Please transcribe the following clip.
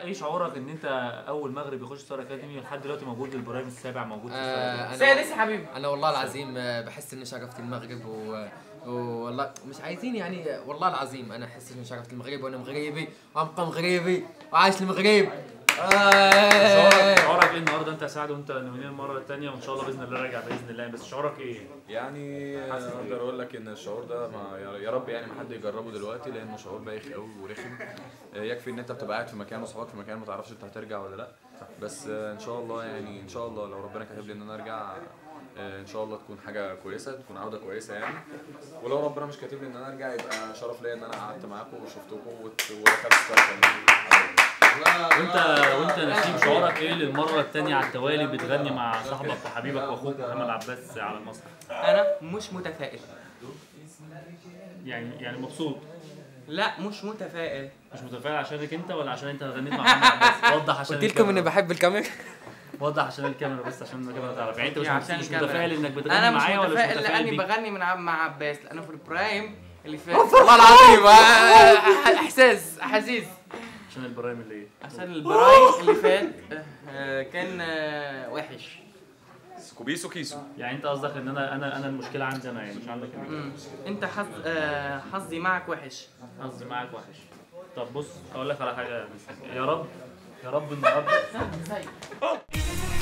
ايه شعورك ان انت اول مغرب يخش ستار اكاديمي لحد دلوقتي موجود البرايم السابع موجود في ستار آه، أكاديمي؟ انا سادس يا حبيبي انا والله العظيم آه، بحس اني شرفت المغرب و والله مش عايزين يعني والله العظيم انا احس اني شرفت المغرب وانا مغربي وابقى مغربي وعايش المغرب شعورك آه. شعورك ايه النهارده انت يا سعد وانت ناويين المره الثانيه وان شاء الله باذن الله راجع باذن الله بس شعورك ايه؟ يعني اقدر اقول لك ان الشعور ده ما يا رب يعني ما حد يجربه دلوقتي لانه شعور بايخ قوي ورخم آه، يكفي ان انت بتبقى قاعد في مكان وصحابك في مكان ما تعرفش انت هترجع ولا لا بس آه، ان شاء الله يعني ان شاء الله لو ربنا كاتب لي ان انا ارجع آه، ان شاء الله تكون حاجه كويسه تكون عوده كويسه يعني ولو ربنا مش كاتب لي ان انا ارجع يبقى شرف ليا ان انا قعدت معاكم وشفتكم وت- ودخلت ستار وانت وانت نسيم شعورك ايه للمره الثانيه على التوالي بتغني مع صاحبك وحبيبك واخوك محمد عباس على المسرح انا مش متفائل يعني يعني مبسوط لا مش متفائل مش متفائل عشانك انت ولا عشان انت غنيت مع محمد عباس وضح عشان قلت لكم اني الكاميرا. بحب الكاميرا وضح عشان الكاميرا بس عشان الكاميرا تعرف يعني انت مش, عشان مش الكاميرا. متفائل انك بتغني انا مش معايا ولا مش متفائل متفائل لاني بيك؟ بغني من ع- مع عباس لانه في البرايم اللي فات والله العظيم آه، احساس احاسيس عشان البرايم اللي ايه؟ عشان البرايم اللي فات آه، كان آه، وحش كوبيسو كيسو يعني انت قصدك ان انا انا انا المشكله عندي انا يعني مش عندك انت مم. انت حظ آه، حظي معك وحش قصدي معاك وحش طب بص اقول لك على حاجه يا نسيم. يا رب يا رب النهارده